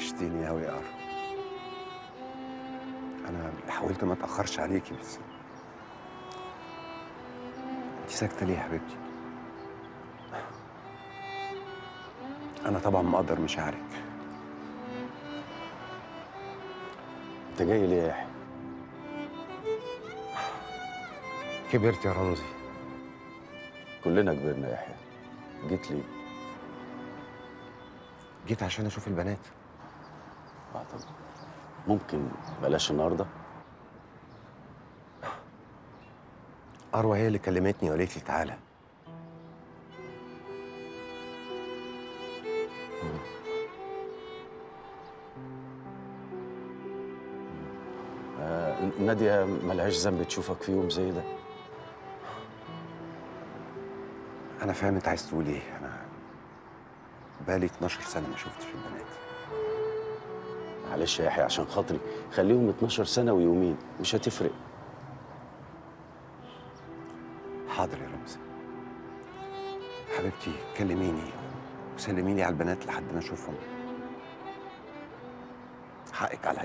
وحشتيني قوي يا قرب انا حاولت ما اتاخرش عليكي بس انت ساكته ليه يا حبيبتي انا طبعا مقدر مشاعرك انت جاي ليه يا يحيى كبرت يا رمزي كلنا كبرنا يا يحيى جيت ليه جيت عشان اشوف البنات اه طبعا ممكن بلاش النهارده اروى هي اللي كلمتني وقالت لي تعالى آه ناديه ملهاش ذنب تشوفك في يوم زي ده انا فاهم انت عايز تقول ايه انا بقالي 12 سنه ما شفتش البنات معلش يا يحيى عشان خاطري خليهم 12 سنه ويومين مش هتفرق حاضر يا رمزي حبيبتي كلميني وسلمي لي على البنات لحد ما اشوفهم حقك عليا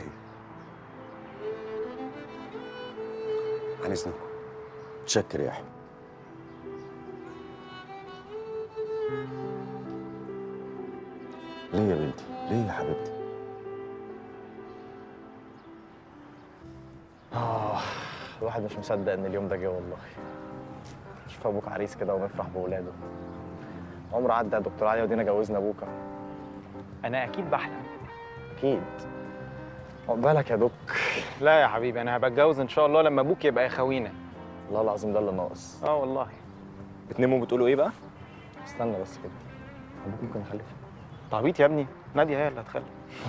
عن اذنكم تشكر يا يحيى ليه يا بنتي ليه يا حبيبتي آه الواحد مش مصدق إن اليوم ده جه والله شوف أبوك عريس كده ومفرح بولاده عمر عدى يا دكتور علي ودينا جوزنا أبوك أهو. انا اكيد بحلم أكيد عقبالك يا دوك لا يا حبيبي انا هبقى اتجوز ان شاء الله لما ابوك يبقى يخوينا والله العظيم ده اللي ناقص اه والله بتناموا بتقولوا إيه بقى؟ استنى بس كده أبوك ممكن يخلف تعبيط يا ابني ناديه هي اللي هتخلف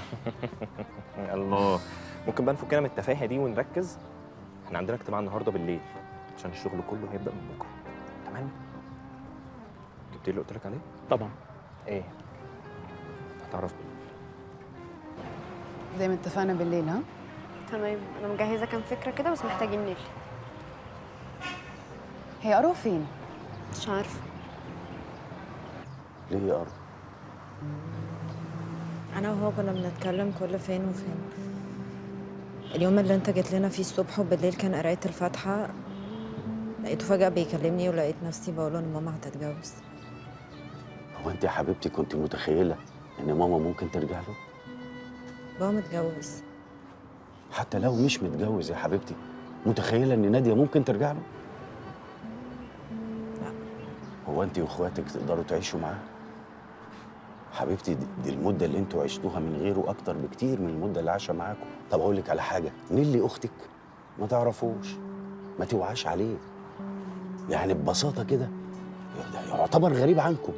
الله ممكن بقى نفكنا من التفاهه دي ونركز احنا عندنا اجتماع النهارده بالليل عشان الشغل كله هيبدا من بكره تمام جبت اللي قلت لك عليه طبعا إيه؟ هتعرف زي ما اتفقنا بالليل ها تمام انا مجهزه كام فكره كده بس محتاجين نيل هي اروى فين مش عارفه ليه يا أرض انا وهو كنا بنتكلم كل فين وفين اليوم اللي انت جيت لنا فيه الصبح وبالليل كان قرايه الفاتحه لقيته فجاه بيكلمني ولقيت نفسي بقول له ان ماما هتتجوز هو انت يا حبيبتي كنت متخيله ان ماما ممكن ترجع له بابا متجوز حتى لو مش متجوز يا حبيبتي متخيله ان ناديه ممكن ترجع له لا. هو انت واخواتك تقدروا تعيشوا معاه حبيبتي دي, دي المده اللي انتوا عشتوها من غيره اكتر بكتير من المده اللي عاشها معاكم طب اقول لك على حاجه نيلي اختك ما تعرفوش ما توعاش عليه يعني ببساطه كده ده يعتبر غريب عنكم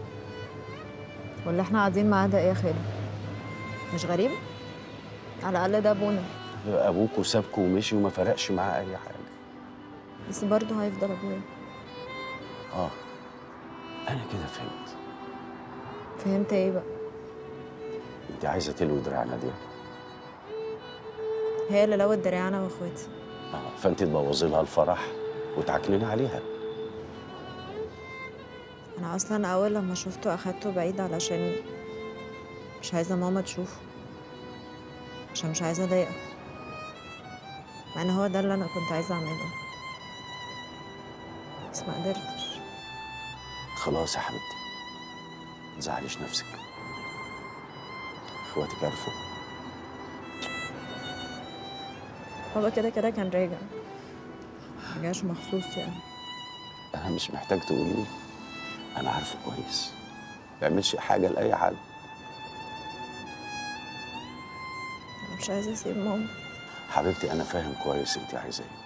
واللي احنا قاعدين معاه ده ايه يا خالد مش غريب على الاقل ده ابونا ابوكوا سابكوا ومشي وما فرقش معاه اي حاجه بس برضه هيفضل ابويا اه انا كده فهمت فهمت ايه بقى انت عايزه تلوي دراع ناديه هي اللي لوت دراعنا واخواتي اه فانت تبوظي لها الفرح وتعكنين عليها انا اصلا اول لما شفته اخدته بعيد علشان مش عايزه ماما تشوفه عشان مش عايزه اضايقها مع ان هو ده اللي انا كنت عايزه اعمله بس ما قدرتش خلاص يا حبيبتي ما تزعليش نفسك اخواتك عرفوا بابا كده كده كان راجع مجاش مخصوص يعني انا مش محتاج تقولي لي انا عارفه كويس ما يعملش حاجه لاي حد انا مش عايزه اسيب ماما حبيبتي انا فاهم كويس انت عايزه ايه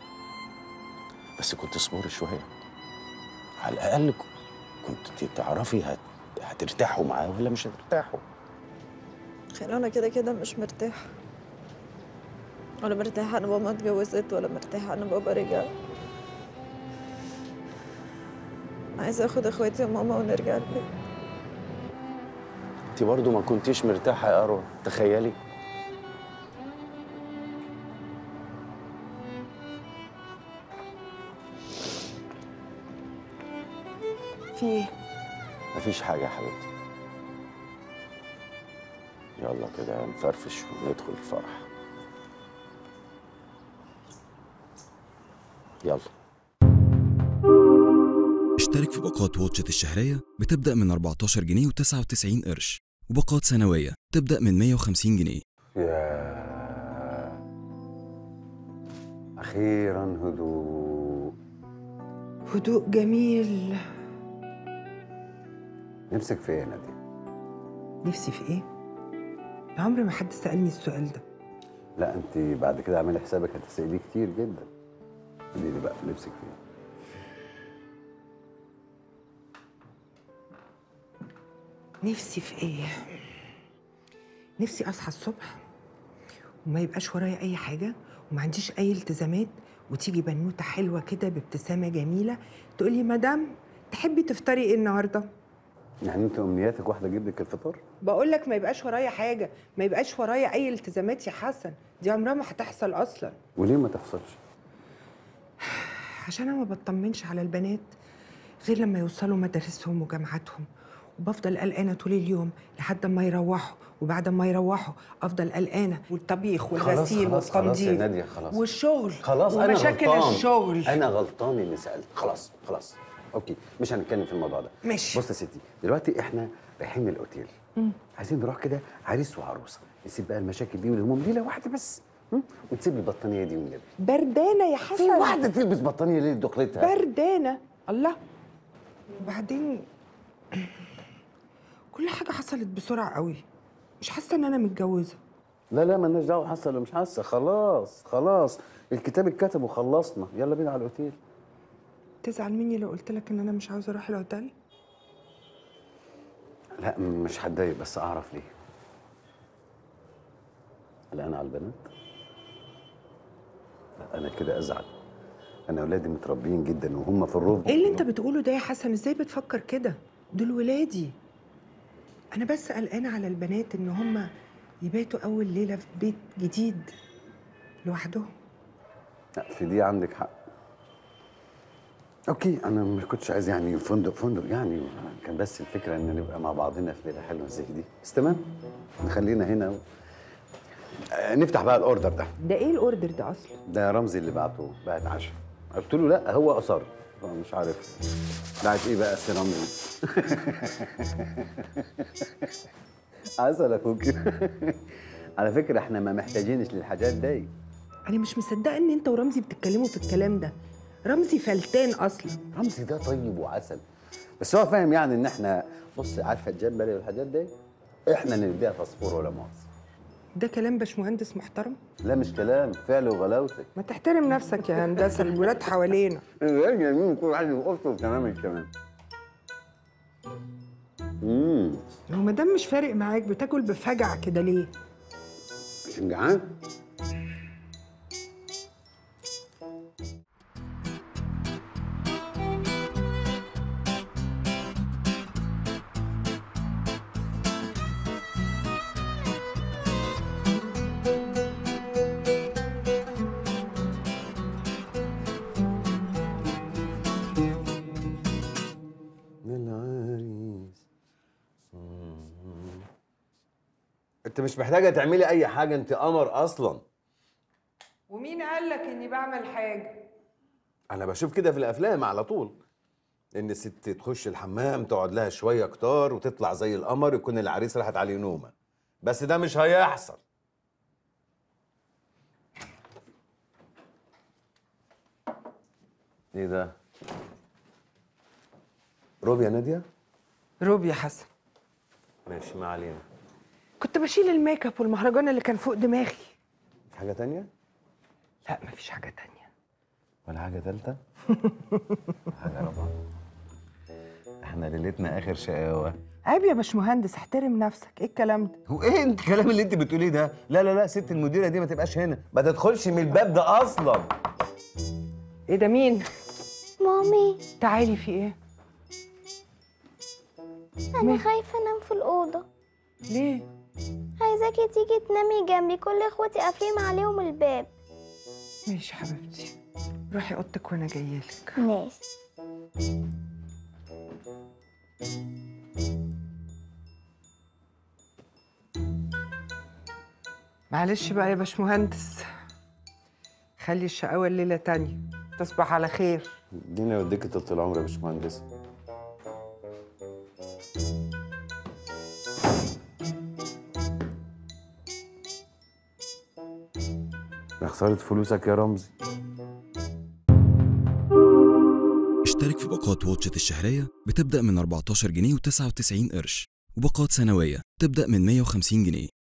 بس كنت اصبري شويه على الاقل ك- كنت تعرفي هت... هترتاحوا معاه ولا مش هترتاحوا خلينا انا كده كده مش مرتاحه ولا مرتاحه ان ماما اتجوزت ولا مرتاحه ان بابا رجع عايزه اخد اخواتي وماما ونرجع البيت انت برضو ما كنتيش مرتاحه يا اروى تخيلي في ايه مفيش حاجه يا حبيبتي يلا كده نفرفش وندخل الفرح يلا اشترك في باقات واتشت الشهرية بتبدأ من 14 جنيه و99 قرش وباقات سنوية تبدأ من 150 جنيه يا أخيرا هدوء هدوء جميل نفسك في إيه يا نادية؟ نفسي في ايه عمري ما حد سألني السؤال ده لا أنت بعد كده اعملي حسابك هتسأليه كتير جدا قولي لي بقى نفسك في إيه؟ نفسي في ايه نفسي اصحى الصبح وما يبقاش ورايا اي حاجه وما عنديش اي التزامات وتيجي بنوته حلوه كده بابتسامه جميله تقولي مدام تحبي تفطري ايه النهارده يعني أنت أمنياتك واحدة أجيب لك الفطار؟ بقول لك ما يبقاش ورايا حاجه ما يبقاش ورايا اي التزامات يا حسن دي عمرها ما هتحصل اصلا وليه ما تحصلش؟ عشان انا ما بطمنش على البنات غير لما يوصلوا مدارسهم وجامعاتهم وبفضل قلقانه طول اليوم لحد ما يروحوا وبعد ما يروحوا افضل قلقانه والطبيخ والغسيل خلاص خلاص يا والتنظيف نادية خلاص والشغل خلاص أنا ومشاكل غلطان الشغل أنا غلطان إني سألت خلاص خلاص أوكي مش هنتكلم في الموضوع ده ماشي. بص يا ستي دلوقتي إحنا رايحين الأوتيل عايزين نروح كده عريس وعروسة نسيب بقى المشاكل دي والهموم ليلة واحدة بس م? ونسيب البطانية دي والنبي بردانه يا في حسن واحدة تلبس بطانية ليه دخلتها بردانه الله وبعدين كل حاجه حصلت بسرعه قوي مش حاسه ان انا متجوزه لا لا مالناش دعوة حاسة ولا مش حاسة خلاص خلاص الكتاب اتكتب وخلصنا يلا بينا على الأوتيل تزعل مني لو قلت لك ان انا مش عاوزه اروح الاوتيل لا مش هتضايق بس أعرف ليه قلقان على البنات لا أنا كده أزعل أنا أولادي متربيين جدا وهم في الرفض ايه اللي انت بتقوله ده يا حسن ازاي بتفكر كده دول ولادي انا بس قلقانه على البنات ان هم يباتوا اول ليله في بيت جديد لوحدهم لا في دي عندك حق اوكي انا ما كنتش عايز يعني فندق فندق يعني كان بس الفكره ان نبقى مع بعضنا في ليله حلوه زي دي بس تمام نخلينا هنا و... آه نفتح بقى الاوردر ده ده ايه الاوردر ده اصلا ده رمزي اللي بعته بعت عشاء قلت له لا هو اصر مش عارف بعت ايه بقى سي رمزي عسل اخوك على فكره احنا ما محتاجينش للحاجات دي انا مش مصدقه ان انت ورمزي بتتكلموا في الكلام ده رمزي فلتان اصلا رمزي ده طيب وعسل بس هو فاهم يعني ان احنا بص عارفه الجمبري والحاجات دي احنا اللي نديها فسفور ولا مؤاخذه ده كلام باشمهندس محترم لا مش كلام فعل وغلاوتك ما تحترم نفسك يا هندسه الولاد حوالينا جميل كل واحد يقصه تمام الكلام امم هو ما دام مش فارق معاك بتاكل بفجع كده ليه عشان جعان العريس انت مش محتاجه تعملي اي حاجه انت قمر اصلا ومين قال لك اني بعمل حاجه انا بشوف كده في الافلام على طول ان الست تخش الحمام تقعد لها شويه كتار وتطلع زي القمر يكون العريس راحت عليه نومه بس ده مش هيحصل ايه ده روبي يا ناديه روبي يا حسن ماشي ما علينا كنت بشيل الميك اب والمهرجان اللي كان فوق دماغي في حاجه تانية لا مفيش حاجه تانية ولا حاجه تالتة حاجه رابعه احنا ليلتنا اخر شقاوه عيب يا باشمهندس احترم نفسك ايه الكلام ده هو ايه انت الكلام اللي انت بتقوليه ده لا لا لا ست المديره دي ما تبقاش هنا ما تدخلش من الباب ده اصلا ايه ده مين مامي تعالي في ايه انا خايفه انام في الاوضه ليه عايزاكي تيجي تنامي جنبي كل اخواتي قافلين عليهم الباب ماشي حبيبتي روحي اوضتك وانا جايلك ماشي معلش بقى يا باشمهندس خلي الشقاوة الليلة تانية تصبح على خير ادينا يوديك طول العمر يا باشمهندس يا خسارة فلوسك يا رمزي اشترك في باقات واتشت الشهرية بتبدأ من 14 جنيه و99 قرش وباقات سنوية تبدأ من 150 جنيه